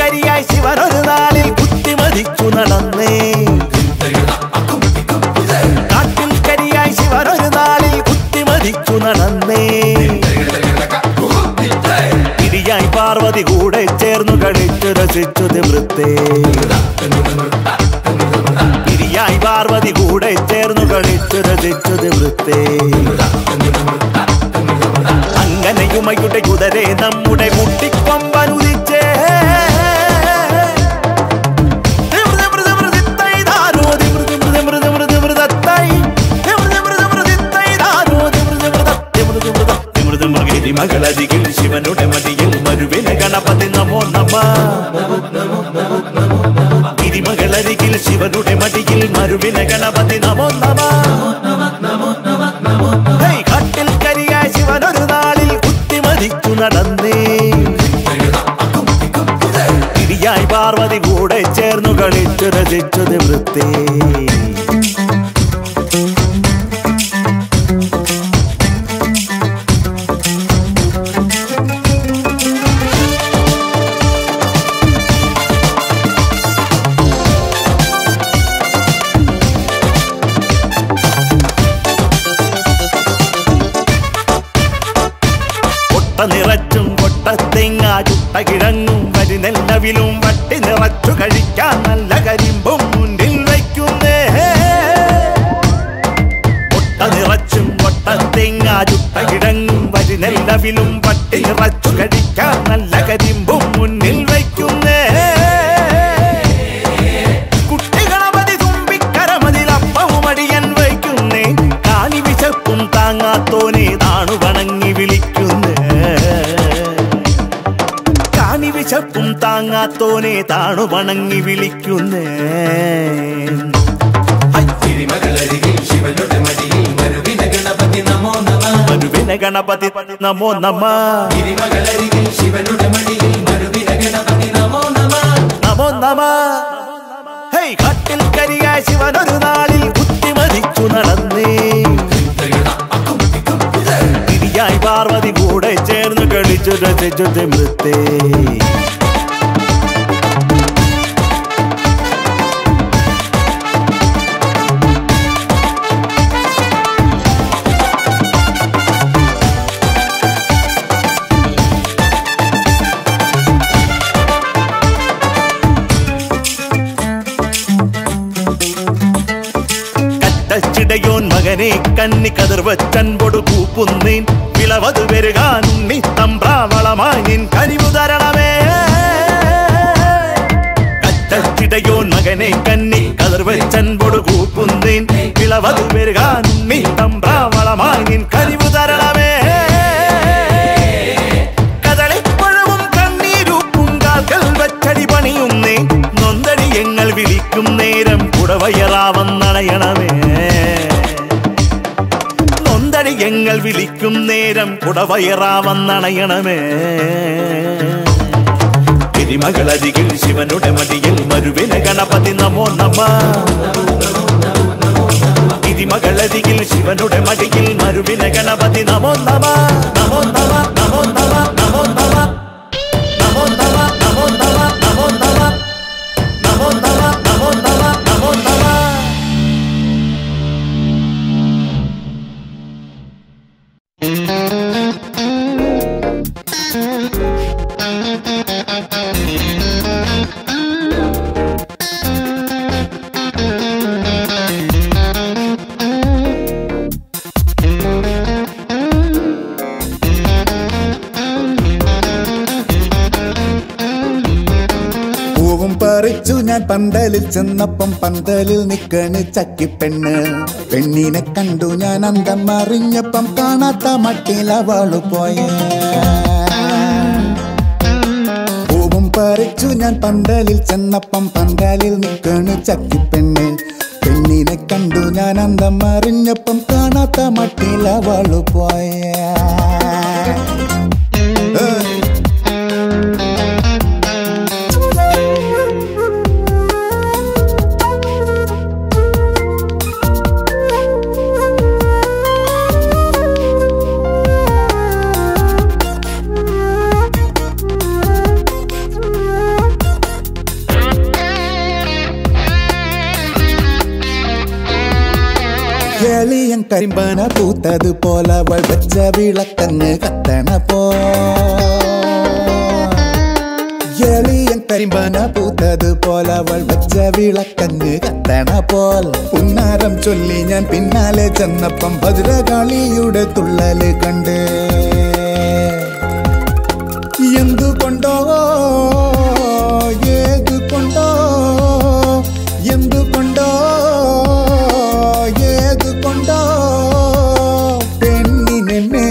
കരിയായി ശിവൻ ഒരു നാളിൽ കുത്തിമതിച്ചു നടന്നേ കാട്ടിൽ കരിയായി ശിവൻ ഒരു നാളിൽ കുത്തിമതിച്ചു നടന്നേ ഇടിയായി പാർവതി കൂടെ ചേർന്നു കളിച്ചു രസിച്ചു വൃത്തേ ഇടിയായി പാർവതി കൂടെ ചേർന്നു കളിച്ചു രസിച്ചു വൃത്തേ അങ്ങനെയുമയുടെ കുതിരെ നമ്മുടെ മുട്ടിക്കൊമ്പനുദിച്ചേ മകളരികിൽ ശിവനുടെ മടിയിൽ മരുവിന ഗണപതി നമോ നമ ഗിരിമകളരികിൽ ശിവനുടെ മടിയിൽ മരുവിന ഗണപതി നമോ നമ ഹേയ്, കാട്ടിൽ കരിയായ ശിവൻ ഒരു നാളിൽ കുത്തിമതിച്ചു നടന്നേ ഇടിയായി പാർവതി കൂടെ ചേർന്നു കളിച്ചു രചിച്ചത് വൃത്തേ കൊട്ട നിറച്ചും കൊട്ടത്തെങ്ങ ചുട്ട കിഴങ്ങും കരിനെല്ലവിലും വട്ടി നിറച്ചു കഴിക്കാൻ നല്ല കരിമ്പും മുന്നിൽ വയ്ക്കുന്നേ കൊട്ട നിറച്ചും കൊട്ടത്തെങ്ങ ചുട്ട കിഴങ്ങും കരിനെല്ലവിലും വട്ടി നിറച്ചു കഴിക്കാൻ നല്ല കരിമ്പും മുന്നിൽ വയ്ക്കുന്നേ കുട്ടികളവധി തുമ്പിക്കരമതിലപ്പവും അടിയൻ വയ്ക്കുന്നേ കാലി വിശപ്പും താങ്ങാത്തോനെ താണു വണങ്ങി വിളിക്കുന്നേ കാനി വിശപ്പും താങ്ങാത്തോനെ താണു വണങ്ങി വിളിക്കുന്നേ തിരുമകളരികിൽ ശിവനുടെ മടിയിൽ മരുവിന ഗണപതി നമോ നമ മനുവിന ഗണപതി നമോ നമ തിരുമകളരികിൽ ശിവനുടെ മടിയിൽ മരുവിന ഗണപതി നമോ നമ നമോ നമ ഹേയ് കാട്ടിൽ കരിയായ ശിവൻ ഒരു നാളിൽ കുത്തിമതിച്ചു നടന്നേ ഇടിയായി പാർവതി കൂടെ ചേർന്ന് കളിച്ചു രചിച്ചു മൃത്തേ കറ്റച്ചിടയോൻ മകനെ കന്നി കതിർവച്ചൻപൊടു കൂപ്പുന്നീൻ വിളവത് വരുകാനുണ്ണി തമ്പ്രാവളമായി നിൻ കനിവു തരണമേ കറ്റച്ചിടയോൻ മകനെ കന്നി കതിർവച്ചൻപൊടു കൂപ്പുന്നീൻ വിളവത് വരുകാനുണ്ണി തമ്പ്രാവളമായി നിൻ കനിവു തരണമേ കദളിപ്പഴവും കണ്ണീരൂപ്പും കാൽക്കൽ വച്ചടി പണിയുന്നേ നൊന്തടി എങ്ങൾ വിളിക്കും നേരം കുടവയറാവന്നണയണമേ നൊന്തടി എങ്ങൾ വിളിക്കും നേരം കുടവയറാവന്നണയണമേ തിരുമകളരികിൽ ശിവനുടെ മടിയിൽ മരുവിന ഗണപതി നമോ നമ തിരുമകളരികിൽ ശിവനുടെ മടിയിൽ മരുവിന ഗണപതി നമോ നമ നമോ നമ നമോ നമ നമോ നമ നമോ നമ നമോ നമ നമോ നമ നമോ നമ നമോ നമ നമോ നമ പൂവും പറിച്ചു ഞാൻ പന്തലിൽ ചെന്നപ്പം പന്തലിൽ നിക്കണ് ചക്കിപ്പെണ്ണ് പെണ്ണിനെ കണ്ടു ഞാൻ അന്തം അറിഞ്ഞപ്പം കാണാത്ത മട്ടിലവളു പോയേ പൂവും പറിച്ചു ഞാൻ പന്തലിൽ ചെന്നപ്പം പന്തലിൽ നിക്കണ് ചക്കിപ്പെണ്ണ് പെണ്ണിനെ കണ്ടു ഞാൻ അന്തം അറിഞ്ഞപ്പം കാണാത്ത മട്ടിലവളു പോയേ ഏയ് കരിമ്പന പൂത്തത് പോലെ അവൾ വെച്ച വിളക്കങ്ങ് കത്തണ പോ എളിയൻ കരിമ്പന പൂത്തത് പോലെ അവൾ വെച്ച വിളക്കങ്ങ് കത്തണ പോൽ പുന്നാരം ചൊല്ലി ഞാൻ പിന്നാലെ ചെന്നപ്പം ഭദ്രകാളിയുടെ തുള്ളല് കണ്ട് എന്തുകൊണ്ടോ ഏതുകൊണ്ടോ എന്തുകൊണ്ടോ ഏതുകൊണ്ടോ പെണ്ണിനെ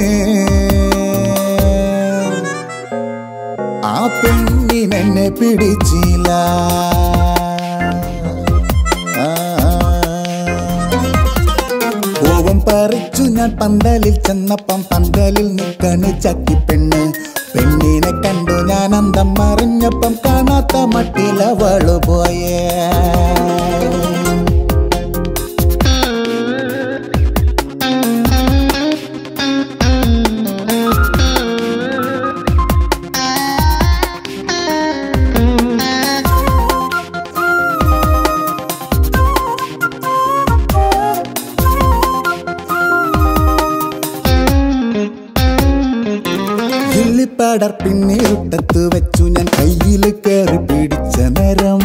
ആ പെണ്ണിനെന്നെ പിടിച്ചില്ല ആ പൂവം പറിച്ചു ഞാൻ പന്തലിൽ ചെന്നപ്പം പന്തലിൽ നിൽക്കണ് ചക്കിപ്പെണ്ണ് പെണ്ണിനെ കണ്ടു ഞാൻ അന്തം മറിഞ്ഞപ്പം കാണാത്ത മട്ടിലവള് പോയേ ഇല്ലിപ്പടർ പിന്നിരുട്ടത്ത് വെച്ചു ഞാൻ കയ്യിൽ കയറി പിടിച്ച നേരം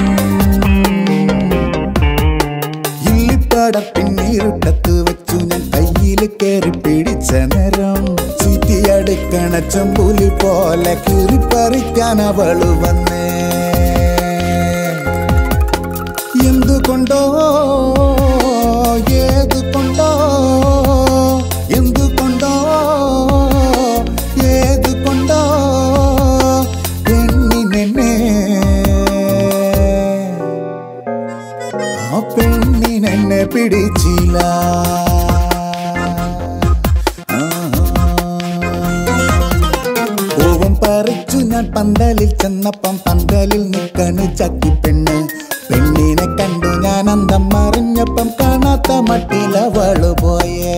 ഇല്ലിപ്പടർ പിന്നിരുട്ടത്ത് വെച്ചു ഞാൻ കയ്യിൽ കയറി പിടിച്ച നേരം ചീറ്റിയടുക്കണ ചെമ്പുലി പോലെ കീറിപ്പറിക്കാൻ അവള് വന്നേ എന്തുകൊണ്ടോ ഏതുകൊണ്ടോ എന്തുകൊണ്ടോ ഏതുകൊണ്ടോ പെണ്ണിനെ ആ പെണ്ണിനെന്നെ പിടിച്ചില്ല പൂവം പറിച്ചു ഞാൻ പന്തലിൽ ചെന്നപ്പം പന്തലിൽ നിൽക്കണ് ചക്കിപ്പെണ്ണ് പെണ്ണിനെ കണ്ടു ഞാൻ അന്തം മറിഞ്ഞപ്പം കാണാത്ത മട്ടിലവള് പോയേ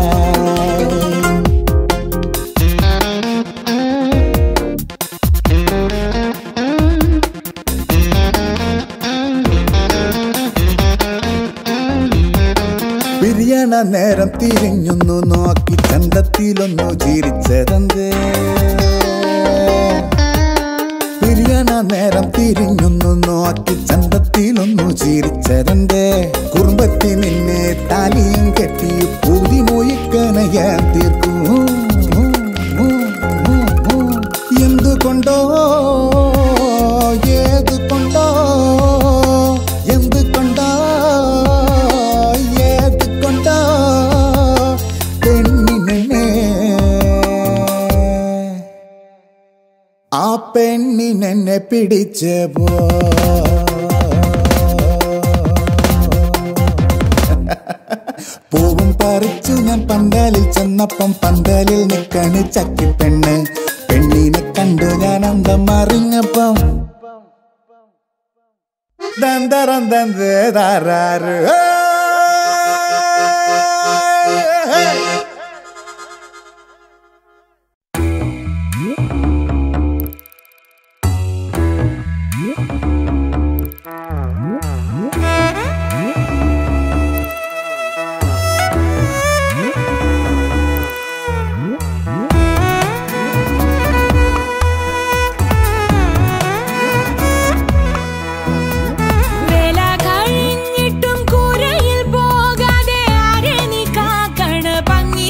പിരിയണ നേരം തിരിഞ്ഞൊന്നു നോക്കി ചന്തത്തിലൊന്നു ചിരിച്ചതന്തേ പിരിയണ നേരം തിരിഞ്ഞൊന്നു നോക്കി ചന്തത്തിലൊന്നു ചിരിച്ചതന്തേ കുടുംബത്തി നിന്നെ താലിയും കെട്ടി പൂതി മോയിക്കന ഞാൻ തീർക്കും എന്തുകൊണ്ടോ ഏതുകൊണ്ടോ എന്തുകൊണ്ടോ ഏതുകൊണ്ടോ പെണ്ണിനെ ആ പെണ്ണിനെന്നെ പിടിച്ച് പോ പൂവും പറിച്ചു ഞാൻ പന്തലിൽ ചെന്നപ്പം പന്തലിൽ നിൽക്കണ് ചക്കിപ്പെണ്ണ് പെണ്ണിനെ കണ്ടു ഞാൻ അന്തം മറിഞ്ഞപ്പം ദന്തരം ദന്തരാറ് വേല കഴിഞ്ഞിട്ടും കൂരയിൽ പോകാതെ ആരെ നീ കാക്കണ ഭംഗി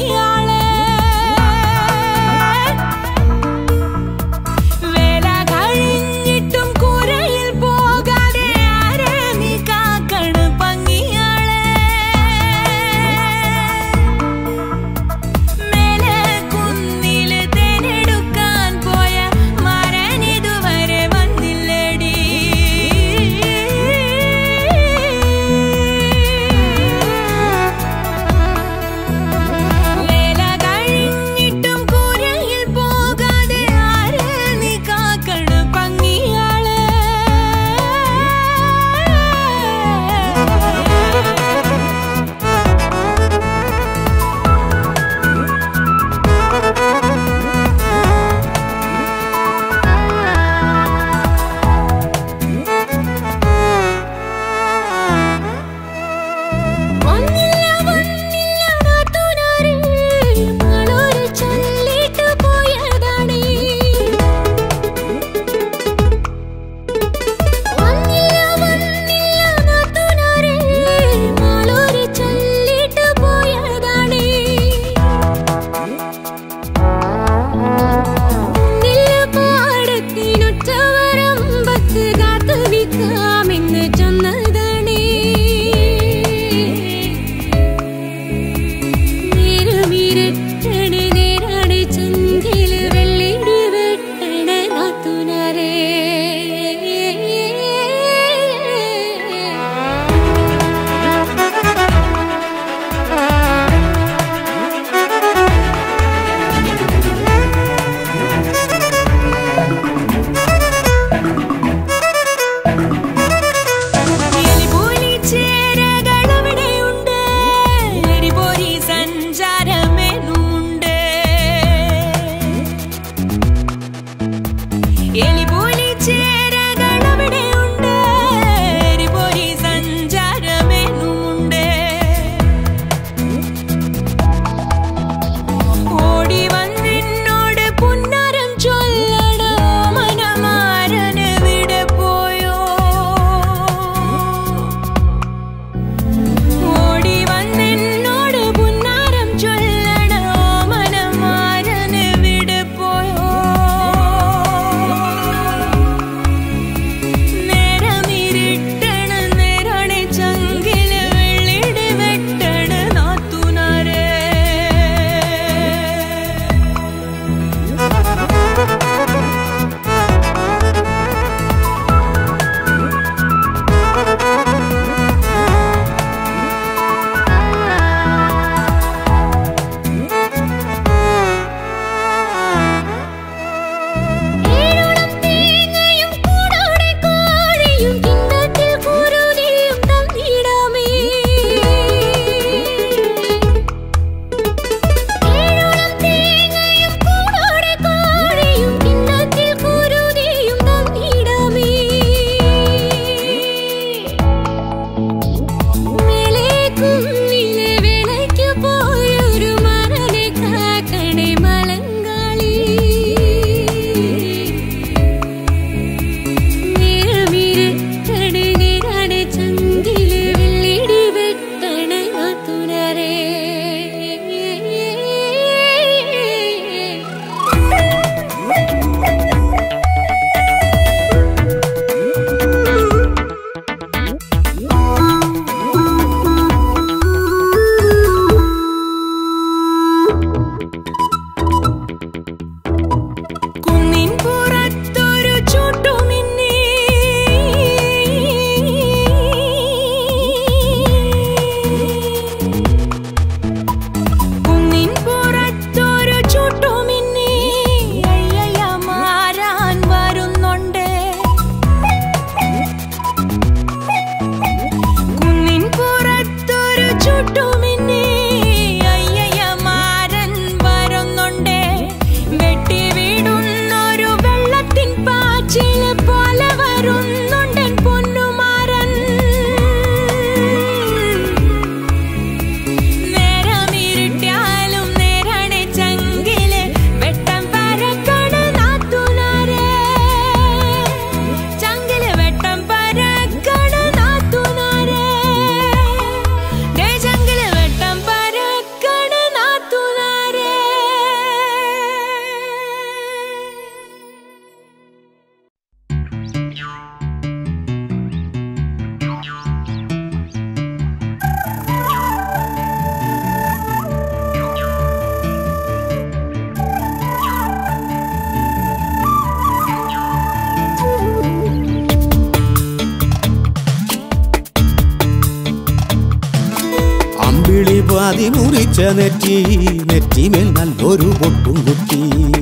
പാതി മുറിച്ച നെറ്റി നെറ്റിമേൽ നല്ലൊരു പൊട്ടും കുത്തി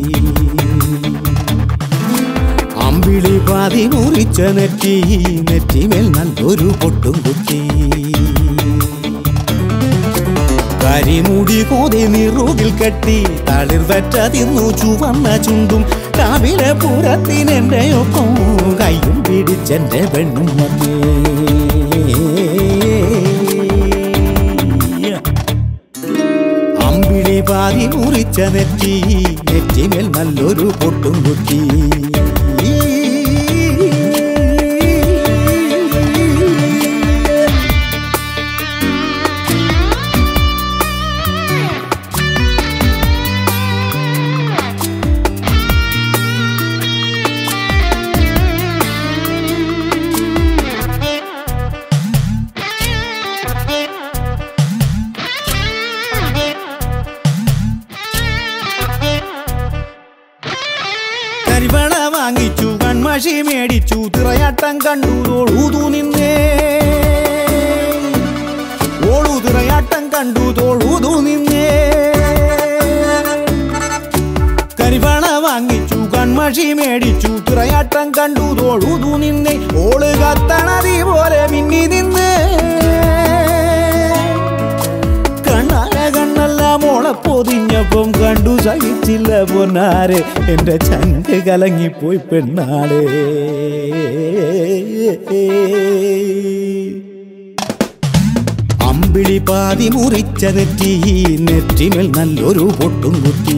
അമ്പിളി പാതി മുറിച്ച നെറ്റി നെറ്റിമേൽ നല്ലൊരു പൊട്ടും കുത്തി കരിമുടി കോതി നിറുകിൽ കെട്ടി തളിർവറ്റ തിന്നു ചുവന്ന ചുണ്ടും കാവിലെ പുറത്തിനെന്റെ ഒപ്പം കയ്യും പിടിച്ചെന്റെ പെണ്ണും വന്നേ അമ്പിളി പാതി മുറിച്ച നെറ്റി നെറ്റിമേൽ നല്ലൊരു പൊട്ടും കുത്തി കരിവള വാങ്ങിച്ചു കൺമഷി മേടിച്ചു തിറയാട്ടം കണ്ടു തോളൂതു നിന്നേ ഓളു തിറയാട്ടം കണ്ടു തോളൂതു നിന്നേ കരിവള വാങ്ങിച്ചു കൺമഷി മേടിച്ചു തിറയാട്ടം കണ്ടു തോളൂതു നിന്നേ ഓള് കത്തണതി പോലെ മിന്നി നിന്നേ കണ്ണാര കണ്ണെല്ലാം മോളെ പൊതിഞ്ഞപ്പം കണ്ടു സഹിച്ചില്ല പൊന്നാരെ എന്റെ ചങ്ക് കലങ്ങിപ്പോയി പെണ്ണാളെ അമ്പിളി പാതി മുറിച്ച നെറ്റി നെറ്റിമേൽ നല്ലൊരു പൊട്ടും കുത്തി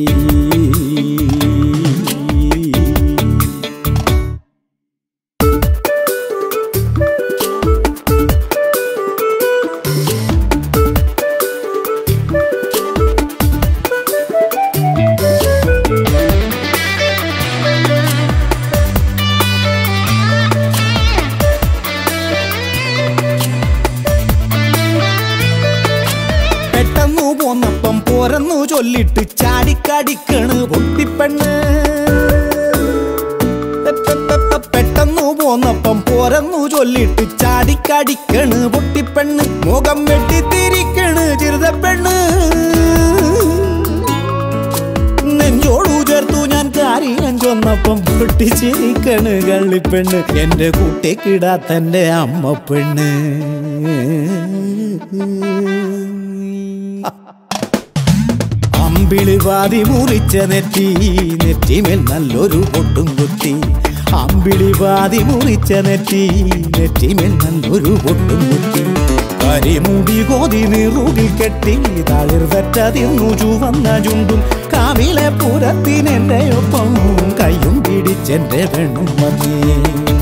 പെട്ടെന്നു പോന്നപ്പം പോരന്നു ചൊല്ലിട്ട് ചാടിക്കടിക്കണ് പൊട്ടിപ്പെണ്ണ് പെട്ടെന്നു പോന്നപ്പം പോരന്നു ചൊല്ലിട്ട് ചാടിക്കടിക്കണ് പൊട്ടിപ്പെണ്ണ് മുഖം വെട്ടിത്തിരിക്കണ് ചിറുതപ്പെണ്ണ് നെഞ്ചോടു ചേർത്തു ഞാൻ കാര്യം ചൊന്നപ്പം പൊട്ടിച്ചിരിക്കണ് കള്ളിപ്പെണ്ണ് എന്റെ കുട്ടിക്കിടാത്തന്റെ അമ്മ പെണ്ണ് അമ്പിളി വാതി മുറിച്ച നെറ്റി നെറ്റിമേൽ നല്ലൊരു പൊട്ടും കുത്തി അമ്പിളി വാതി മുറിച്ച നെറ്റി നെറ്റിമേൽ നല്ലൊരു പൊട്ടും കുത്തി കരിമുടി കോതി നിറുകിൽ കെട്ടി തളിർവറ്റ തിന്നു ചുവന്ന ചുണ്ടും കാവിലെ പുരത്തിനെന്റെ ഒപ്പം കയ്യും പിടിച്ചെന്റെ പെണ്ണും വന്നേ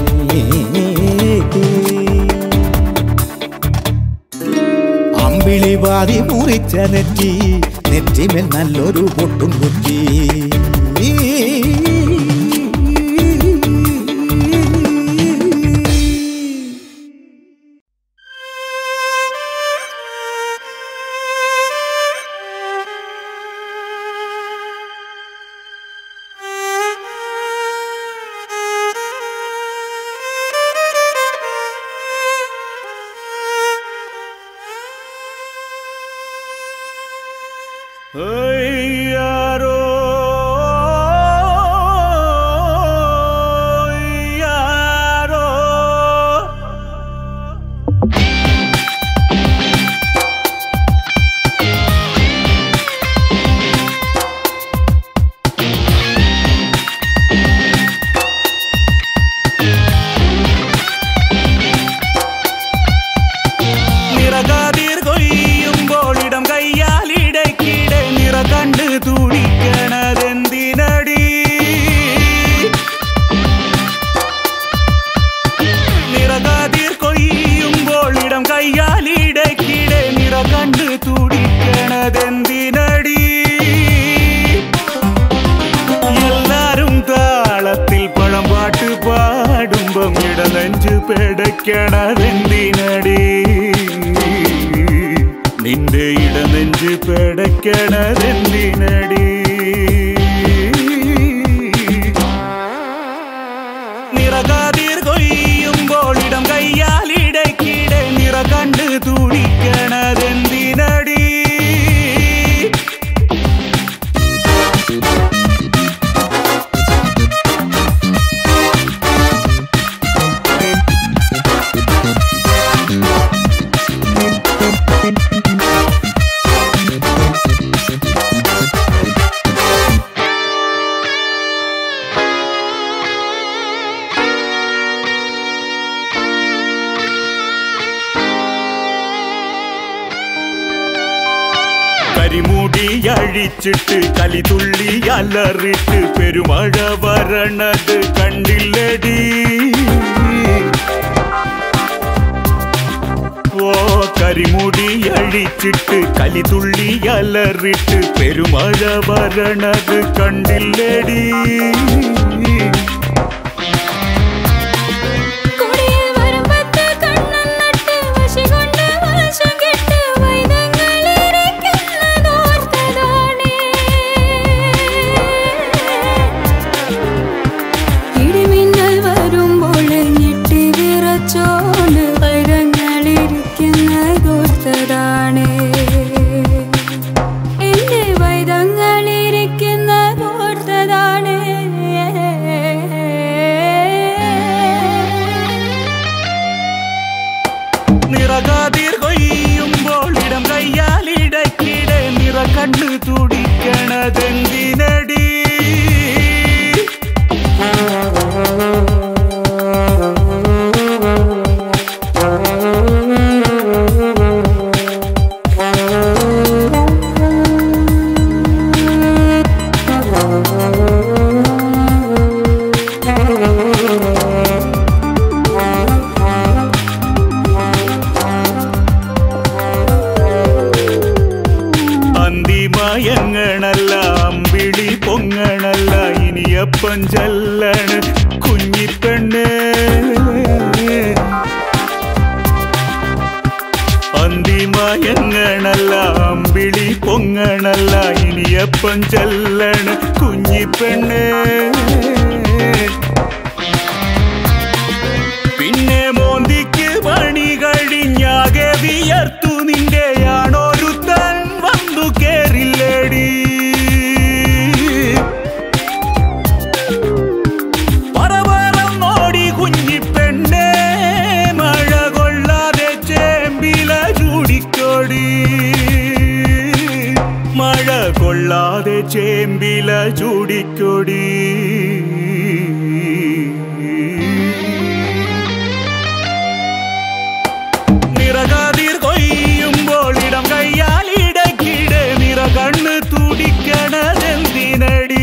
അമ്പിളി വാതി മുറിച്ച നെറ്റി നെറ്റിമേൽ നല്ലൊരു പൊട്ടും കുത്തി അയ്യാരോ അയ്യാരോ നിറകാതിർ കൊയ്യുമ്പോൾ ഇടം കയ്യാലിടയ്ക്കിടെ നിറ കണ്ട് തുടിക്കണതെന്തിനടി നിറകാതിർ കൊയ്യുമ്പോൾ ഇടം കയ്യാലിടയ്ക്കിടെ നിറ കണ്ട് തുടിക്കണതെന്തിനടി എല്ലാരും താളത്തിൽ പഴം പാട്ട് പാടുമ്പം ഇടലഞ്ച് പെടയ്ക്കണതെന്തിനടി നിന്റെ ഇടനെഞ്ച് പെടയ്ക്കണതെന്തിനടി നിറകാതിർ കൊയ്യുമ്പോൾ ഇടം കയ്യാലിടയ്ക്കിടെ നിറ കണ്ട് തുടിക്കണതെന്തിനടി കരിമുടി അഴിച്ചിട്ട് കലിതുള്ളി അലറിട്ട് പെരുമഴ വരണത് കണ്ടില്ലടി ഓ കരിമുടി അഴിച്ചിട്ട് കലിതുള്ളി അലറിട്ട് പെരുമഴ വരണത് കണ്ടില്ലടി കൊടിയിൽ വരുമ്പത്ത് കണ്ണൻ നട്ട് വശി കൊണ്ട് വശം കെട്ട് വൈദങ്ങളിരിക്കുന്നതോർത്തതാണേ. ഇടിമിന്നൽ വരുമ്പോൾ ഞെട്ടി വിറച്ചോണ്ട് വൈദങ്ങളിരിക്കുന്നതോർത്തതാണേ. എന്റെ വൈദങ്ങളിരിക്കുന്നതോർത്തതാണേ. നിറകാതിർ കൊയ്യുമ്പോൾ ഇടം കയ്യാലിടക്കിടെ നിറ കണ്ണു തുടിക്കണതെന്തിനടി അന്തിമയങ്ങണല്ല അമ്പിളി പൊങ്ങണല്ല ഇനിയപ്പൻ ചല്ലണ് കുഞ്ഞിപ്പെണ്ണ് അന്തിമയങ്ങണല്ല അമ്പിളി പൊങ്ങണല്ല ഇനിയപ്പൻ ചല്ലണ് കുഞ്ഞിപ്പെണ്ണ് പിന്നെ മോന്തിക്ക് പണി കഴിഞ്ഞാകെ വിയർത്തു നിന്റെയാണൊരു തൻ വന്നു കേറില്ലടി പറവറം നോടി കുഞ്ഞിപ്പെണ്ണേ മഴ കൊള്ളാതെ ചേമ്പില ചൂടിക്കൊടി മഴ കൊള്ളാതെ ചേമ്പില ചൂടിക്കൊടി നിറകാതിർ കൊയ്യുമ്പോൾ ഇടം കയ്യാൽ ഇടക്കിടെ നിറ കണ്ണ് തുടിക്കണതെന്തിനടി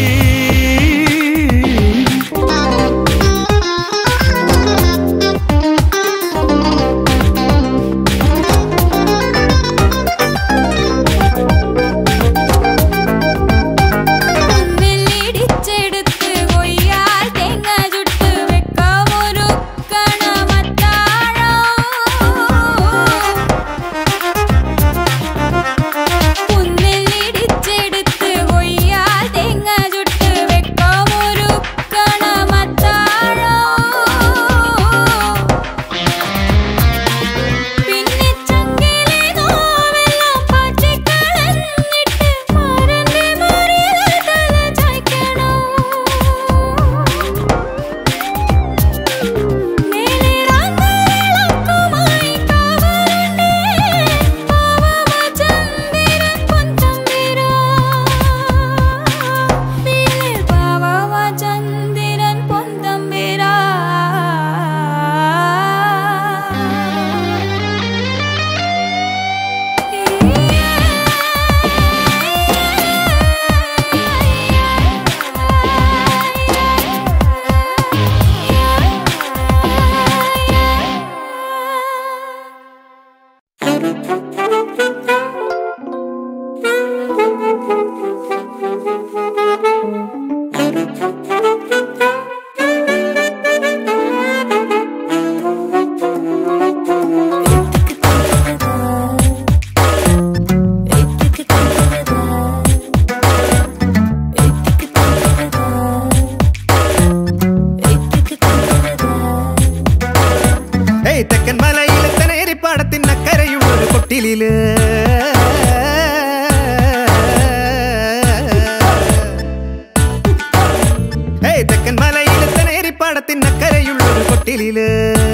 നെല്ലിടിച്ചെടുത്ത് കൊയ്യാൽ തേങ്ങ ചുട്ട് വെക്കാമൊരു കണമത്താഴം പുന്നെല്ലിടിച്ചെടുത്ത് കൊയ്യാൽ തേങ്ങ ചുട്ട് വെക്കാമൊരു കണമത്താഴം പിന്നെ ചങ്കിലെ നോവെല്ലാം പാറ്റിക്കളഞ്ഞിട്ട് മാരന്റെ മുറിയിൽ തല ചായ്ക്കണം നീലിറാന്തലക്കുമായി കാവലുണ്ടേ പാവമചന്ദിരൻ പൊൻതമ്പിരാ നീലി പാവമചന്ദിരൻ പൊൻതമ്പിരാ ഏയ് തെക്കൻ മലയിലെ തനേരിപ്പാടത്തിനക്കരയുള്ള ഒരു കൊട്ടിലില് ഏയ് തെക്കൻ മലയിലെ തനേരിപ്പാടത്തിനക്കരയുള്ള ഒരു കൊട്ടിലില്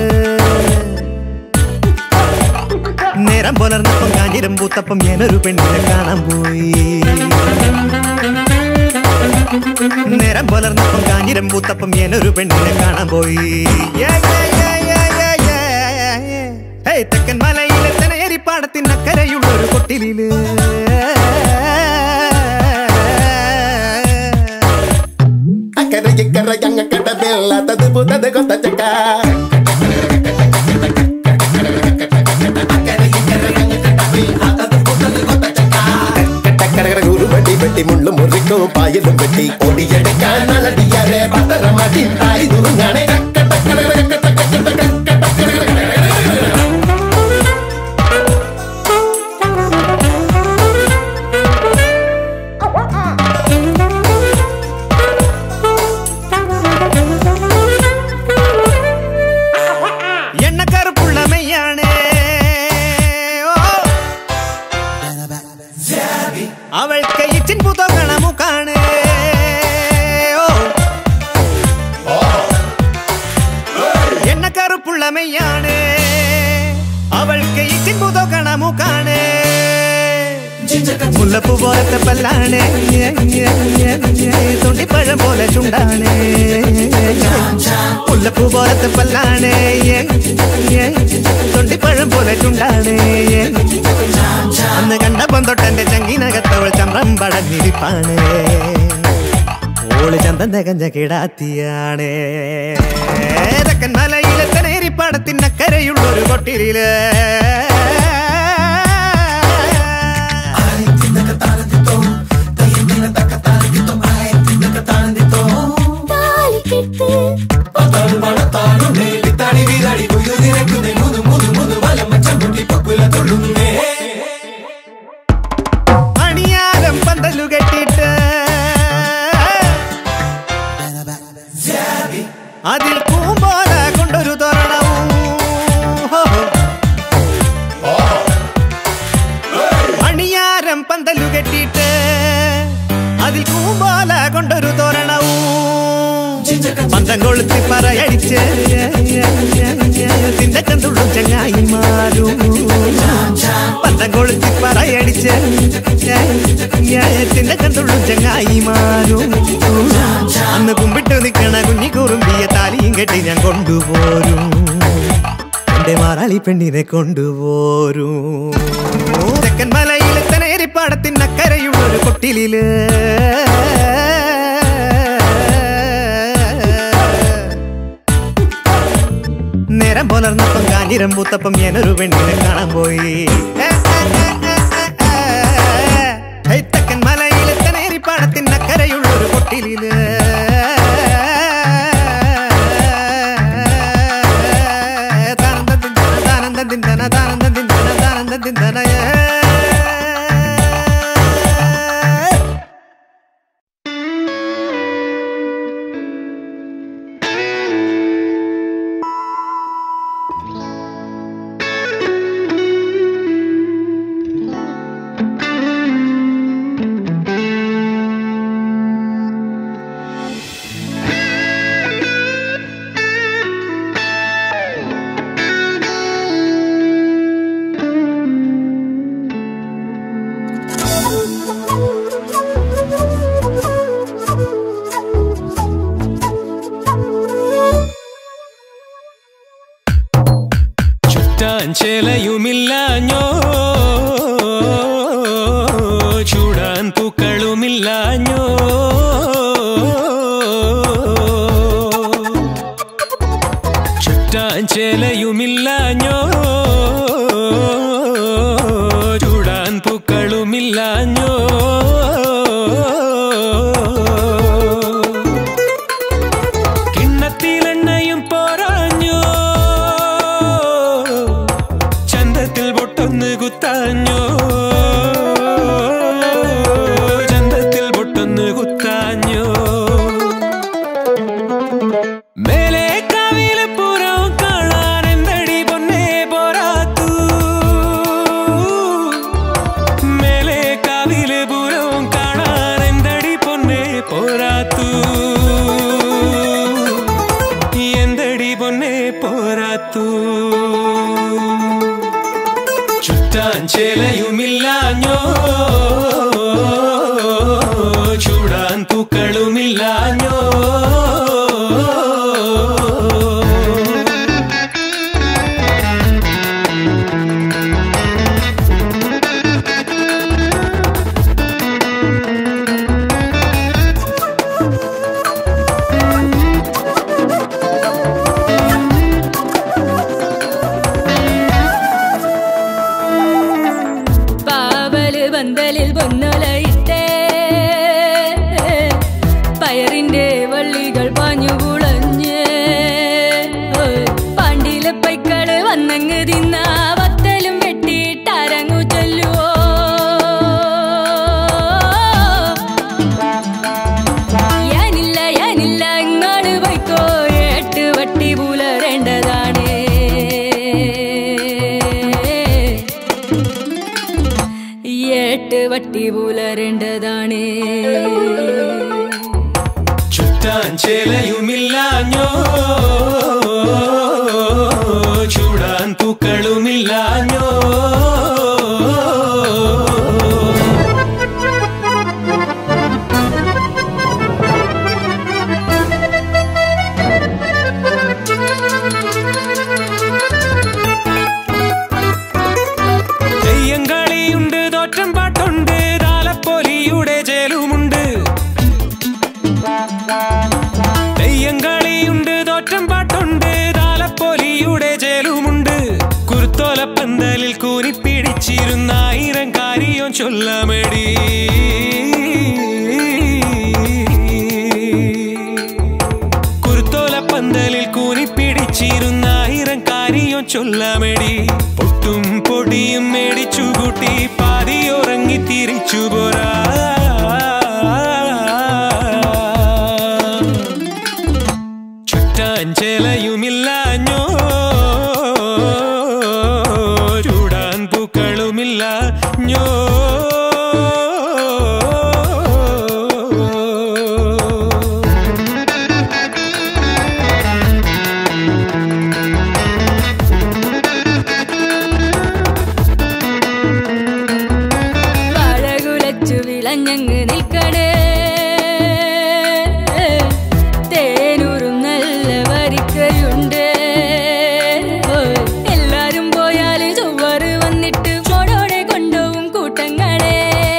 നേരം പുലർന്നപ്പം കാഞ്ഞിരം പൂത്തപ്പം ഞാനൊരു പെണ്ണിനെ കാണാൻ പോയി നേരം പുലർന്നപ്പം കാഞ്ഞിരം പൂത്തപ്പം ഞാനൊരു പെണ്ണിനെ കാണാൻ പോയി Yeah, yeah, yeah, yeah, yeah, yeah, yeah, yeah. ഹേയ് തെക്കൻ മലയിലെ തനയരിപ്പാടത്തിനക്കരയുള്ള ഒരു കൊട്ടിലില് പൂത്തത് കൊത്തച്ചക്ക ടക്കരകര കുറുവടി വെട്ടി മുള്ളും മുറിക്കും പായലും വെട്ടി ഒടിയെടുക്കാൻ നല്ലടിയാരെ പത്തരമടി തായി തുറങ്ങാണേ എണ്ണക്കറുപ്പുള്ള മെയ്യാണേ ഓ. അവൾക്ക് ഇച്ചിൻ പുതകണ മുക്കാണ് ഓ. എണ്ണക്കറുപ്പുള്ള മെയ്യാണ് അവൾക്ക് ഇച്ചിൻ പുതകണ മുക്കാണ് മുല്ലപ്പൂ പോലത്തെ പല്ലാണ് തൊണ്ടിപ്പഴം പോലെ ചുണ്ടാണ് മുല്ലപ്പൂ പോലത്തെ പല്ലാണ് തൊണ്ടിപ്പഴം പോലെ ചുണ്ടാണ് അന്ന് കണ്ടപ്പം തൊട്ടെന്റെ ചങ്കിനകത്തവൾ ചമ്രം പടഞ്ഞിരിപ്പാണ് ഓള് ചന്തം തികഞ്ഞ കിടാത്തിയാണ് തെക്കൻ മലയിലെ തനേരിപ്പാടത്തിനക്കരയുള്ളൊരു കൊട്ടിരില് താലിക്കെട്ട് അണിയാരം പന്തലു കെട്ടിട്ട് അതിൽ പൂമ്പോല കൊണ്ടൊരു തോരണവും അണിയാരം പന്തലു കെട്ടിട്ട് അതിൽ പൂമ്പോല കൊണ്ടൊരു തോരണവും പന്തം കൊളുത്തി പറയടിച്ച് തിന്റെ കണ്ടുള്ളും ചങ്ങായി മാറും പന്തം കൊളുത്തി പറയടിച്ച് തിന്റെ കണ്ടുള്ളും ചങ്ങായി മാറും അന്ന് കുമ്പിട്ട് നിൽക്കണ കുഞ്ഞി കുറുമ്പിയ താലിയും കെട്ടി ഞാൻ കൊണ്ടുപോരും എന്റെ മാറാളി പെണ്ണിനെ കൊണ്ടുപോരും തെക്കൻ മലയിലെ തനേരിപ്പാടത്തിനക്കരയുള്ളൊരു കൊട്ടിലില് നേരം പുലർന്നപ്പം കാഞ്ഞിരം പൂത്തപ്പം ഞാനൊരു പെണ്ണിനെ കാണാൻ പോയി ഹേയ് തെക്കൻ മലയിലെ തനേരിപ്പാടത്തിനക്കരയുള്ളൊരു കൊട്ടിലില് താനന്ദിന്തന താനന്ദിന്തന താനന്ദിന്തന ചുറ്റാൻ ചേലയുമില്ലാഞ്ഞോ ചൂടാൻ പൂക്കളുമില്ലാഞ്ഞോ ചുറ്റാൻ ചേലയുമില്ലാഞ്ഞോ ചൂടാൻ പൂക്കളുമില്ലാഞ്ഞോ കിണ്ണത്തിലെണ്ണയും പോരാഞ്ഞോ ചന്തത്തിൽ പൊട്ടൊന്ന് കുത്താഞ്ഞോ ചന്തത്തിൽ പൊട്ടൊന്ന് കുത്താഞ്ഞോ മേലെ കാവിലെ പുറം കാണാൻ എന്തടി പൊന്നേ പോരാത്തു മേലെ കാവിലെ പുറം കാണാൻ എന്തടി പൊന്നേ പോരാത്തു എന്തടി പൊന്നേ പോരാത്തു ചുറ്റാൻ ചേലയുമില്ലാഞ്ഞോ ചൂടാൻ പൂക്കളുമില്ലാഞ്ഞോ പുലരേണ്ടതാണേ ചുറ്റാൻ ചേലയുമില്ലാഞ്ഞോ ചൂടാൻ പൂക്കളുമില്ലാഞ്ഞോ തെയ്യങ്കളിയുണ്ട് തോറ്റം പാട്ടുണ്ട് താലപ്പൊലിയുടെ ചേലുമുണ്ട് തെയ്യങ്കളിയുണ്ട് തോറ്റം പാട്ടുണ്ട് താലപ്പൊലിയുടെ ചേലുമുണ്ട് കുരുത്തോലപ്പന്തലിൽ കൂനിപ്പിടിച്ചിരുന്ന ആയിരം കാര്യം ചൊല്ലമടി കുരുത്തോലപ്പന്തലിൽ കൂനിപ്പിടിച്ചിരുന്ന ആയിരം കാര്യം ചൊല്ലമടി പൊട്ടും പൊടിയും മേടിച്ചുകൂട്ടി പാതി ഉറങ്ങി തിരിച്ചു പോരാ ചുറ്റാൻ ചേലയുമില്ലാഞ്ഞോ ചൂടാൻ പൂക്കളുമില്ലാഞ്ഞോ വാഴകുലച്ചു വിളഞ്ഞങ്ങ് നിൽക്കണേ തേനൂറും നല്ല വരിക്കയുണ്ട് ഓയ്, എല്ലാരും പോയാല് ചൊവ്വാറ് വന്നിട്ട് ചോടോടെ കൊണ്ടുപോകും കൂട്ടങ്ങളെ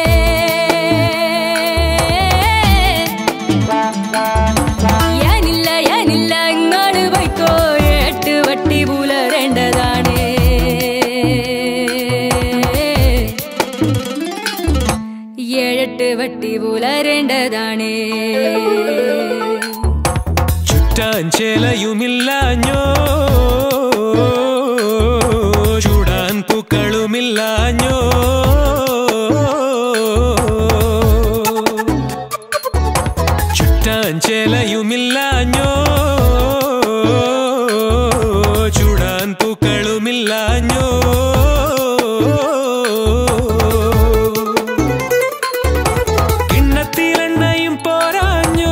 ഞാനില്ല ഞാനില്ല ഇങ്ങോട്ട് പോയിക്കോ എട്ട് വട്ടി പുലരേണ്ടതാണ് ഏഴെട്ട് വട്ടി പുലരേണ്ടതാണ് ചുറ്റാൻ ചേലയുമില്ലാഞ്ഞോ ചൂടാൻ പൂക്കളുമില്ലാഞ്ഞോ ചുറ്റാൻ ചേലയുമില്ലാഞ്ഞോ ചൂടാൻ പൂക്കളുമില്ലാഞ്ഞോ കിണ്ണത്തിലെണ്ണയും പോരാഞ്ഞോ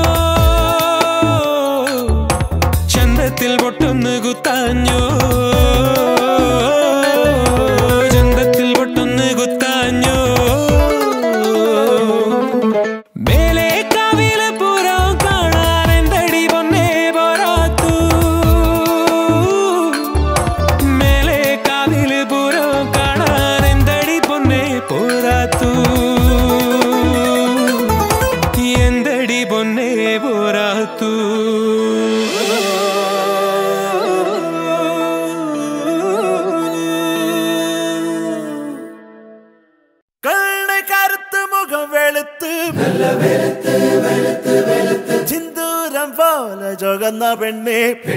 ചന്തത്തിൽ പൊട്ടൊന്ന് കുത്താഞ്ഞോ ചന്തത്തിൽ പൊട്ടൊന്ന് കുത്താഞ്ഞോ മേലെ കാവിലെ പുറം കാണാൻ എന്തടി പൊന്നേ പോരാത്തു മേലെ കാവിലെ പുറം കാണാൻ എന്തടി പൊന്നേ പോരാത്തു എന്തടി പൊന്നേ പോരാത്തു കണ്ണ് കറുത്ത് മുഖം വെളുത്ത് ചിന്തൂരം പോലെ ചുവന്ന പെണ്ണെ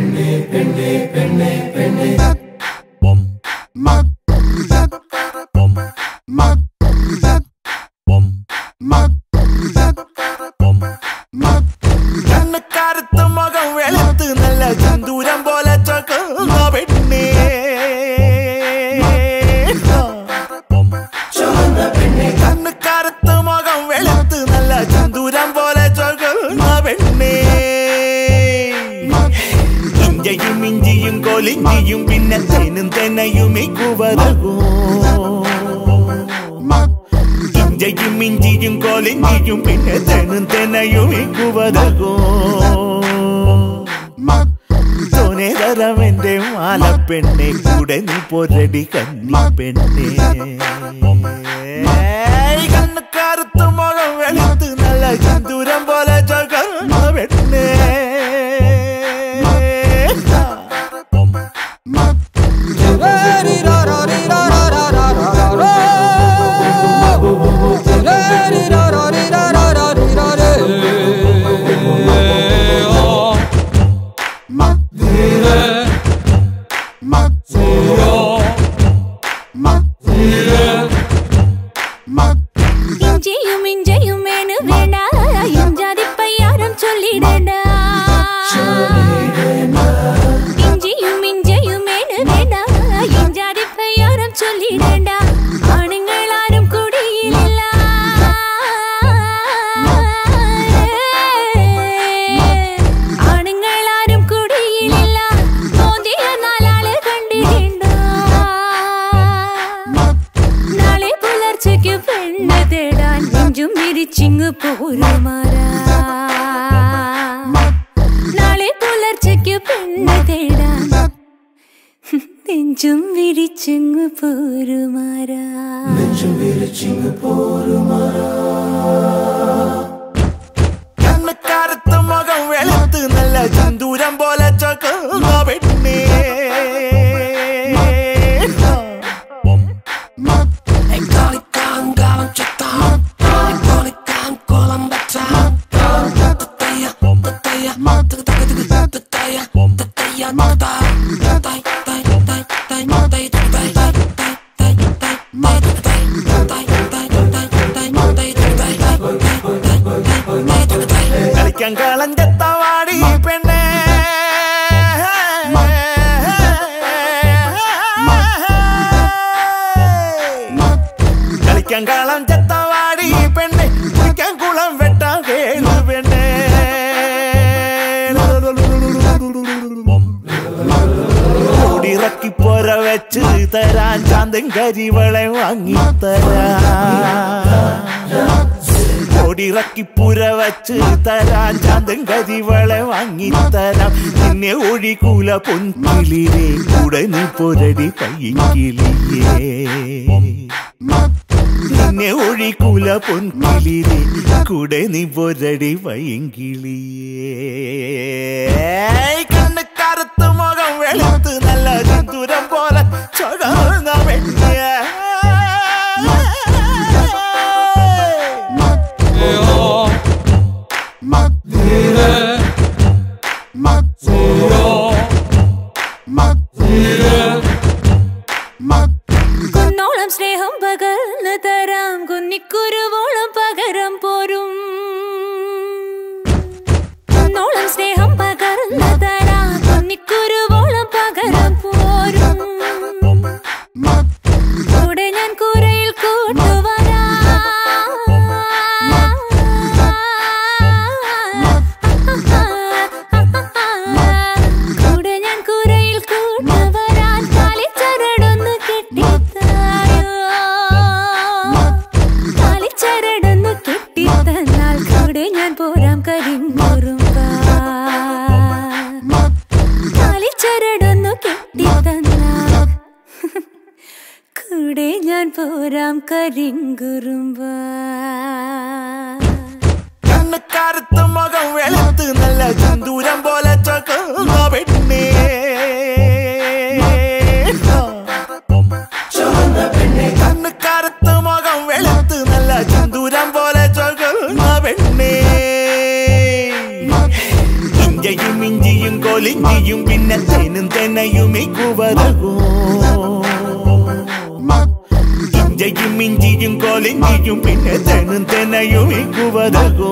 കണ്ണ് കറുത്ത് മുഖം വെളുത്ത് നല്ല ചിന്തൂരം പോലെ ചുവന്ന പെണ്ണെ കണ്ണ് കറുത്ത് മുഖം വെളുത്ത് നല്ല ചന്തൂരം പോലെ ചുവന്ന പെണ്ണേ ഇഞ്ചയും ഇഞ്ചിയും കൊലിഞ്ചിയും പിന്നെ തേനും തെനയും ഇക്കുവതകോ ഇഞ്ചയും ഇഞ്ചിയും കൊലിഞ്ചിയും പിന്നെ തേനും തെനയും ഇക്കുവതകോ തോനെ തരം എന്റെ മാല പെണ്ണെ കൂടെ നീ പൊരടി കന്നി പെണ്ണെ ഏയ് കണ്ണ് കറുത്ത് മുഖം വെളുത്ത് നല്ല ചന്ദൂരം പോലെ ചകർന്ന പെണ്ണെ ഇഞ്ചിയും ഇഞ്ചയും വേണു വേണ്ട ഇഞ്ചാതി പയ്യാരം ചൊല്ലിടണ്ട ഇഞ്ചിയും ഇഞ്ചയും വേണു വേണ്ട ഇഞ്ചാതി പയ്യാരം ചൊല്ലിടണ്ട ആണുങ്ങൾ ആരും കുടിയിലില്ല വിരിച്ചിങ്ങ് പോരുമാറാ നാളെ പുലർച്ചയ്ക്ക് പെണ്ണ് തേടാൻ നെഞ്ചും വിരിച്ചിങ്ങ് പോരുമാറാ കണ്ണുകാരത്ത് മുഖം വെളുത്ത് നല്ല ചന്തൂരം പോലെ ചൊക്കുന്ന പെണ്ണേ കളിക്കാൻ കളഞ്ചത്തവാടി പെണ്ണേ കളിക്കാൻ കളം ചത്തവാടി പെണ്ണെ കുളിക്കാൻ കുളം വെട്ടാൻ കേളു പെണ്ണേ ഓടിറക്കി പോര വെച്ച് തരാൻ ചാന്തൻ കരിവളെ വാങ്ങിത്തരാ ഓടിറക്കി പുര വച്ച് തരാൻ ചാന്തൻ കരിവളെ വാങ്ങിത്തരാം നിന്നെ ഒഴികൂല പൊൻകിളിരേ കൂടെ നീ പൊരടി പയ്യങ്കിളിയേ നിന്നെ ഒഴികൂല പൊൻകിളിരേ കൂടെ നീ പൊരടി പയ്യങ്കിളിയേ കണ്ണ് കറുത്ത് മുഖം വെളുത്ത് നല്ല ചന്തുരം പോലെ ചൊകർന്ന വെട്ടിയ കുന്നോളം സ്നേഹം പകർന്നു തരാം കുന്നിക്കുരുവോളം പകരം പോരും കുന്നോളം സ്നേഹം പകർന്നു തരാം കുന്നിക്കുരുവോളം പകരം പോരും കൂടെ ഞാൻ കൂരയിൽ കൂട്ടുവരാം കൂടെ ഞാൻ കൂരയിൽ കൂട്ടുവരാൻ കാലിച്ചരടൊന്ന് കെട്ടിത്തായോ കാലിച്ചരടൊന്ന് കെട്ടിത്തന്നാൽ കൂടെ ഞാൻ പോരാം കരിങ്കുറുമ്പ കാലിച്ചരടൊന്ന് കെട്ടിത്തന്നാൽ കൂടെ ഞാൻ പോരാം കരിങ്കുറുമ്പ കണ്ണ് കറുത്ത് മുഖം വെളുത്ത് നല്ല ചന്തൂരം പോലെ ചൊക്കുന്ന പെണ്ണേ കണ്ണ് കറുത്ത് മുഖം വെളുത്ത് നല്ല ചന്തൂരം പോലെ ചൊക്കുന്ന പെണ്ണേ ഇഞ്ചയും ഇഞ്ചിയും കൊലിഞ്ചിയും പിന്നെ തേനും തെനയും ഇക്കുവതകോ ഇഞ്ചയും ഇഞ്ചിയും കൊലിഞ്ചിയും പിന്നെ തെനും തെനയും ഇക്കുവതകോ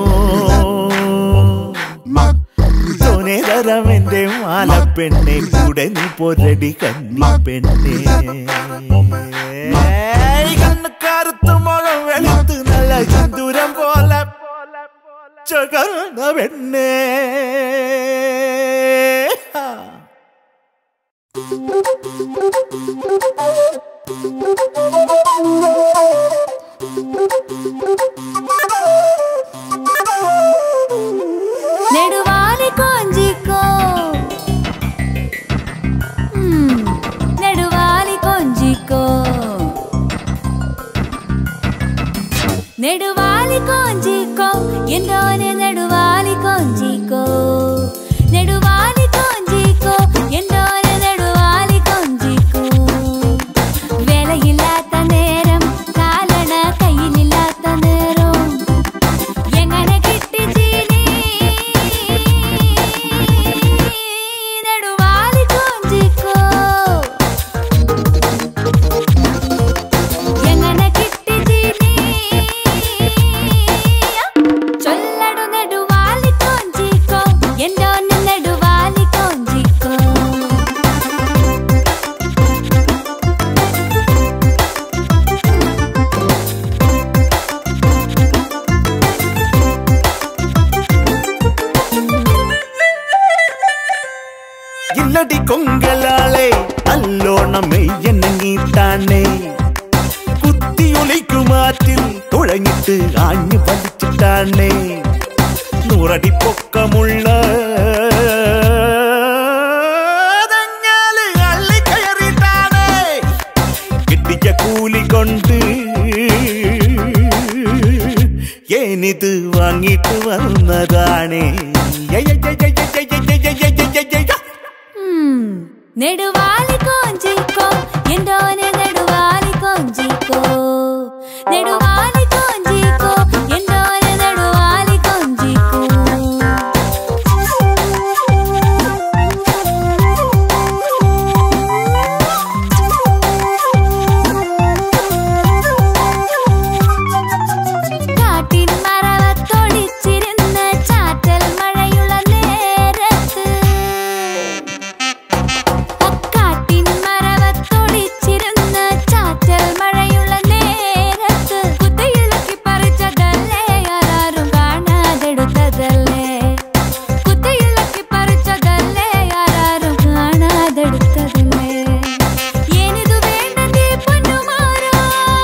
തോനെ തരം എന്റെ മാല പെണ്ണെ കൂടെ നീ പൊരടി കന്നി പെണ്ണെ കണ്ണ് കറുത്ത് മുഖം വെളുത്ത് നല്ല ചന്ദൂരം പോലെ ചകർന്ന പെണ്ണേ നെടുവാലി കൊഞ്ചിക്കോ ഉം, നെടുവാലി കൊഞ്ചിക്കോ നെടുവാലി കൊഞ്ചിക്കോ എന്തോനെ നെടുവാലി കൊഞ്ചിക്കോ നെടുവാലി കൊഞ്ചിക്കോ എന്തോനെ നെടുവാലി കൊഞ്ചിക്കോ വേലയില്ലാത്ത നേരം കാലണ കയ്യിലില്ലാത്ത നേരം എങ്ങനെ കിട്ടി ചീനി നെടുവാലി കൊഞ്ചിക്കോ എങ്ങനെ കിട്ടി ചീനി ചൊല്ലടു നെടുവാലി കൊണ്ട് ഏനിത് വാങ്ങിട്ട് വന്നതാണ് നെടുവാലി കോഞ്ചിക്കോ എന്തോനെ നെടുവാലി കോഞ്ചിക്കോ നെടുവാലി കോഞ്ചിക്കോ എന്തോനെ നെടുവാലി കോഞ്ചിക്കോ കാട്ടിൻ മറവത്തൊളിച്ചിരുന്ന ചാറ്റൽ മഴയുള്ള നേരത്ത് കാട്ടിൻ മറവത്തൊളിച്ചിരുന്ന ചാറ്റൽ മഴയുള്ള നേരത്ത് കുത്തയിളക്കി പറിച്ചതല്ലേ ആരാരും കാണാതെടുത്തതല്ലേ കുത്തയിളക്കി പറിച്ചതല്ലേ ആരാരും കാണാതെടുത്തതല്ലേ ഏനിതു വേണ്ടതേ പൊന്നുമാരാ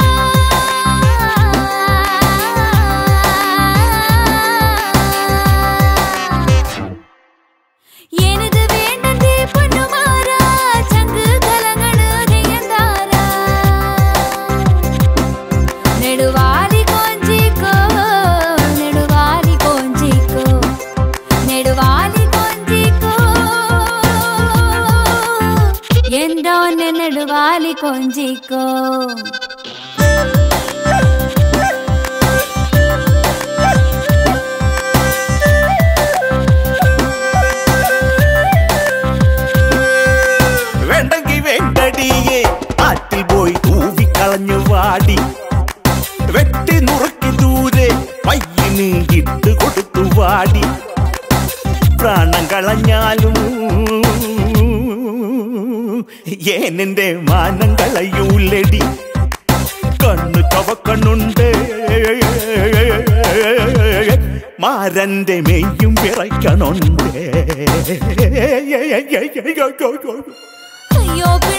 எனது வேண்டதே பொன்னுமாரா சங்கு கலங்கடு தெய்யந்தாரா நெடுவாலி கொஞ்சிக்கோ நெடுவாலி கொஞ்சிக்கோ நெடுவாலி கொஞ்சிக்கோ எந்தோன்னு நெடுவாலி கொஞ்சிக்கோ വേണ്ടെങ്കി വേണ്ടടിയേ ആറ്റിൽ പോയി തൂവിക്കളഞ്ഞു വാടി വെട്ടി നുറുക്കി ദൂരെ പയ്യന് ഇട്ട് കൊടുത്തു വാടി പ്രാണം കളഞ്ഞാലും ഏനെന്റെ മാനം കളയൂലടി കണ്ണു കവക്കണ്ണുണ്ട് മാരന്റെ മെയ്യും വിറയ്ക്കണുണ്ട് അയ്യോ